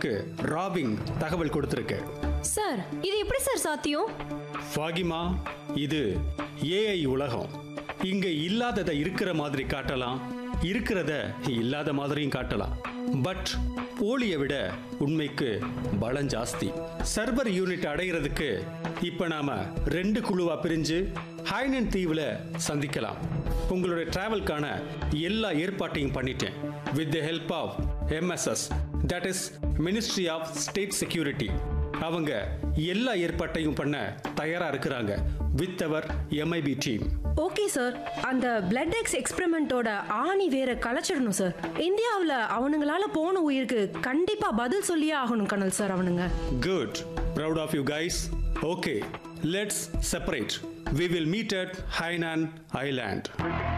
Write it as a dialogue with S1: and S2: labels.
S1: நமக்கு ராபிங் தகவல் கொடுத்துருக்கு
S2: சார் இது எப்படி சார் சாத்தியம்
S1: ஃபாகிமா இது ஏஐ உலகம் இங்க இல்லாததை இருக்கிற மாதிரி காட்டலாம் இருக்கிறத இல்லாத மாதிரியும் காட்டலாம் பட் போலியை விட உண்மைக்கு பலம் ஜாஸ்தி சர்வர் யூனிட் அடைகிறதுக்கு இப்ப நாம ரெண்டு குழுவா பிரிஞ்சு ஹைனன் தீவுல சந்திக்கலாம் உங்களுடைய டிராவல்கான எல்லா ஏற்பாட்டையும் பண்ணிட்டேன் with the help of MSS that is ministry of state security அவங்க எல்லா ஏற்பாட்டையும் பண்ண தயாரா இருக்கிறாங்க with our MIB team
S3: okay sir அந்த பிளட் எக்ஸ் எக்ஸ்பெரிமெண்ட்டோட ஆணி வேற கலைச்சிடணும் சார் இந்தியாவில் அவனுங்களால போன உயிருக்கு கண்டிப்பா பதில் சொல்லியே ஆகணும் கனல் சார் அவனுங்க
S1: good proud of you guys okay let's separate we will meet at Hainan island